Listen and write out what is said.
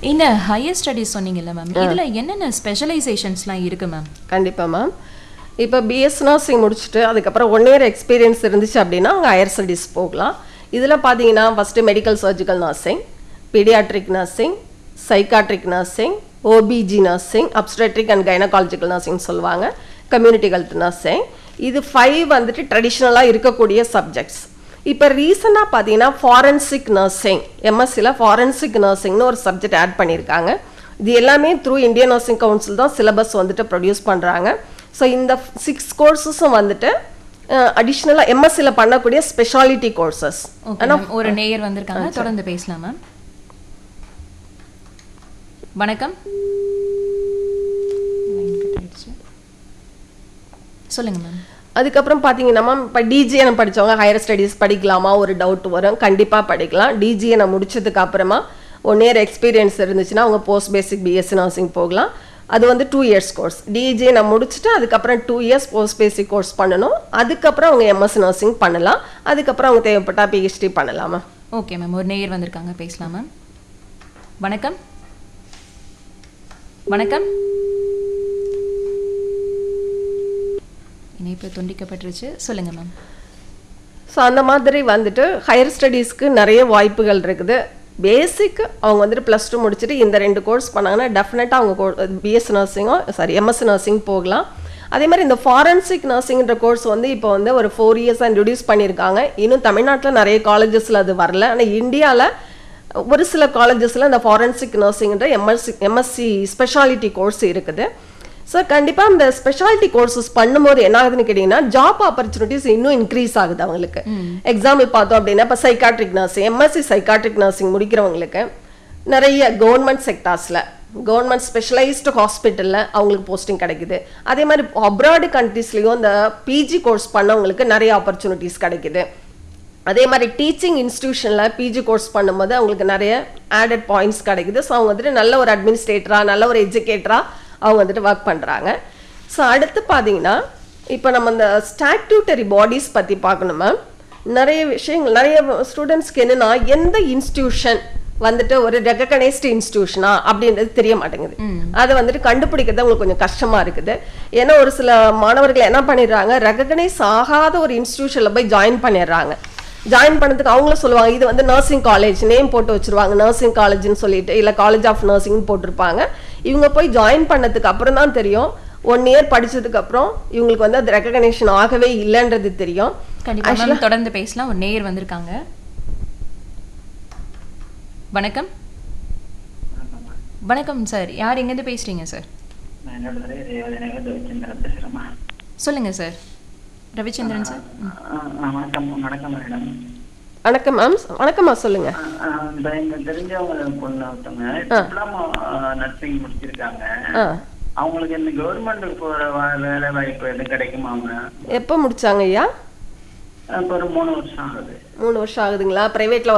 இந்த higher studies சொன்னீங்கல்ல ma'am இதுல என்னென்ன ஸ்பெஷலைசேஷன்ஸ்லாம் இருக்கு மேம் கண்டிப்பாக மேம் இப்போ பிஎஸ் நர்சிங் முடிச்சுட்டு அதுக்கப்புறம் ஒன் இயர் எக்ஸ்பீரியன்ஸ் இருந்துச்சு அப்படின்னா அவங்க ஹையர் ஸ்டடீஸ் போகலாம் இதில் பார்த்தீங்கன்னா first medical surgical nursing pediatric nursing psychiatric nursing OBG nursing obstetric and gynaecological nursing சொல்லுவாங்க கம்யூனிட்டி ஹெல்த் நர்சிங் இது ஃபைவ் வந்துட்டு ட்ரெடிஷ்னலாக இருக்கக்கூடிய சப்ஜெக்ட்ஸ் இப்போ ரீசெண்டாக பார்த்தீங்கன்னா ஃபாரன்சிக் நர்சிங் எம்எஸ்சியில் ஃபாரன்சிக் நர்சிங்னு ஒரு சப்ஜெக்ட் ஆட் பண்ணியிருக்காங்க இது எல்லாமே த்ரூ இந்தியன் நர்சிங் கவுன்சில் தான் சிலபஸ் வந்துட்டு ப்ரொடியூஸ் பண்ணுறாங்க ஸோ இந்த சிக்ஸ் கோர்சஸும் வந்துட்டு அடிஷ்னலாக எம்எஸ்சியில் பண்ணக்கூடிய ஸ்பெஷாலிட்டி கோர்சஸ் ஓகே மேம் ஒரு நேயர் வந்திருக்காங்க தொடர்ந்து பேசலாம் மேம் வணக்கம் Line cut ஆயிடுச்சு. சொல்லுங்க மேம் அதுக்கப்புறம் பார்த்தீங்கன்னா மேம் இப்போ டிஜிஎன் படிச்சவங்க ஹையர் ஸ்டடீஸ் படிக்கலாமா ஒரு டவுட் வரும் கண்டிப்பாக படிக்கலாம் டிஜிஎனை முடிச்சதுக்கு அப்புறமா ஒன் இயர் எக்ஸ்பீரியன்ஸ் இருந்துச்சுன்னா அவங்க போஸ்ட் பேசிக் பிஎஸ்சி நர்சிங் போகலாம் அது வந்து டூ இயர்ஸ் கோர்ஸ் டிஜிஎனை முடிச்சுட்டு அதுக்கப்புறம் two years post basic course பண்ணணும் அதுக்கப்புறம் அவங்க எம்எஸ் நர்சிங் பண்ணலாம் அதுக்கப்புறம் அவங்க தேவைப்பட்டா பிஹெச்டி பண்ணலாமா ஓகே மேம் ஒரு நேயர் வந்திருக்காங்க பேசலாம் மேம் வணக்கம் வணக்கம் இணைப்பு துண்டிக்கப்பட்டுருச்சு சொல்லுங்க மேம் ஸோ அந்த மாதிரி வந்துட்டு ஹையர் ஸ்டடீஸ்க்கு நிறைய வாய்ப்புகள் இருக்குது பேசிக் அவங்க வந்துட்டு ப்ளஸ் டூ முடிச்சுட்டு இந்த ரெண்டு கோர்ஸ் பண்ணாங்கன்னா டெஃபினட்டாக அவங்க பிஎஸ் நர்சிங்கோ சாரி எம்எஸ் நர்சிங் போகலாம் அதே மாதிரி இந்த ஃபாரன்சிக் நர்சிங்ன்ற கோர்ஸ் வந்து இப்போ வந்து ஒரு ஃபோர் இயர்ஸாக இன்ட்ரடியூஸ் பண்ணியிருக்காங்க இன்னும் தமிழ்நாட்டில் நிறைய காலேஜஸில் அது வரல ஆனால் இந்தியாவில் ஒரு சில காலேஜஸில் இந்த ஃபாரன்சிக் நர்சிங்ன்ற எம்எஸ்சி எம்எஸ்சி ஸ்பெஷாலிட்டி கோர்ஸ் இருக்குது ஸோ கண்டிப்பாக இந்த ஸ்பெஷாலிட்டி கோர்சஸ் பண்ணும்போது என்ன ஆகுதுன்னு கேட்டிங்கன்னா ஜாப் ஆப்பர்ச்சுனிட்டிஸ் இன்னும் இன்க்ரீஸ் ஆகுது அவங்களுக்கு எக்ஸாம்பிள் பார்த்தோம் அப்படின்னா இப்போ psychiatric nursing MSc psychiatric nursing முடிக்கிறவங்களுக்கு நிறைய கவர்மெண்ட் செக்டார்ஸில் கவர்மெண்ட் ஸ்பெஷலைஸ்டு ஹாஸ்பிட்டலில் அவங்களுக்கு போஸ்டிங் கிடைக்குது அதே மாதிரி அப்ராடு கண்ட்ரீஸ்லேயும் இந்த பிஜி கோர்ஸ் பண்ணவங்களுக்கு நிறைய ஆப்பர்ச்சுனிட்டிஸ் கிடைக்குது அதே மாதிரி டீச்சிங் இன்ஸ்டிடியூஷனில் பிஜி கோர்ஸ் பண்ணும்போது அவங்களுக்கு நிறைய ஆடட் பாயிண்ட்ஸ் கிடைக்குது ஸோ அவங்க வந்துட்டு நல்ல ஒரு அட்மினிஸ்ட்ரேட்டராக நல்ல ஒரு எஜுகேட்டராக அவங்க வந்துட்டு ஒர்க் பண்ணுறாங்க ஸோ அடுத்து பார்த்தீங்கன்னா இப்போ நம்ம இந்த ஸ்டாட்யூட்டரி பாடிஸ் பற்றி பார்க்கணும் மேம் நிறைய விஷயங்கள் நிறைய ஸ்டூடெண்ட்ஸ்க்கு என்னன்னா எந்த இன்ஸ்டிடியூஷன் வந்துட்டு ஒரு ரெகனைஸ்டு இன்ஸ்டிடியூஷனா அப்படின்றது தெரிய மாட்டேங்குது அதை வந்துட்டு கண்டுபிடிக்கிறது அவங்களுக்கு கொஞ்சம் கஷ்டமா இருக்குது ஏன்னா ஒரு சில மாணவர்கள் என்ன பண்ணிடுறாங்க ரெகனைஸ் ஆகாத ஒரு இன்ஸ்டிடியூஷன்ல போய் ஜாயின் பண்ணிடுறாங்க ஜாயின் பண்ணதுக்கு அவங்களும் சொல்லுவாங்க இது வந்து நர்சிங் காலேஜ் நேம் போட்டு வச்சிருவாங்க நர்சிங் காலேஜ்னு சொல்லிட்டு இல்லை காலேஜ் ஆஃப் நர்சிங்னு போட்டிருப்பாங்க இவங்க போய் ஜாயின் பண்ணதுக்கு அப்புறம் தான் தெரியும் ஒன் இயர் படிச்சதுக்கு அப்புறம் இவங்களுக்கு வந்து அது ரெகக்னேஷன் ஆகவே இல்லைன்றது தெரியும் கண்டிப்பா மேம் தொடர்ந்து பேசலாம் ஒரு நேயர் வந்திருக்காங்க வணக்கம் வணக்கம் சார் யார் எங்கேருந்து பேசுறீங்க சார் நான் என்னோட பேரு ரேவதிநகர் ரவிச்சந்திரன் பேசுறேம்மா சொல்லுங்க சார் ரவிச்சந்திரன் சார் ஆ, ஆ, வணக்கம் வணக்கம் மேடம் வணக்கம் மேம் வணக்கம்மா சொல்லுங்க ஆ, ஆ, இந்த எங்க தெரிஞ்சவங்க பொண்ணு ஒருத்தவங்க டிப்ளமோ நர்சிங் முடிச்சிருக்காங்க ஆ அவங்களுக்கு இந்த கவர்மெண்ட் போற வா- வேலை வாய்ப்பு எதுவும் கிடைக்குமாங்க எப்போ முடிச்சாங்க ஐயா இப்போ ஒரு மூணு வருஷம் ஆகுது மூணு வருஷம் ஆகுதுங்களா ப்ரைவேட்டில்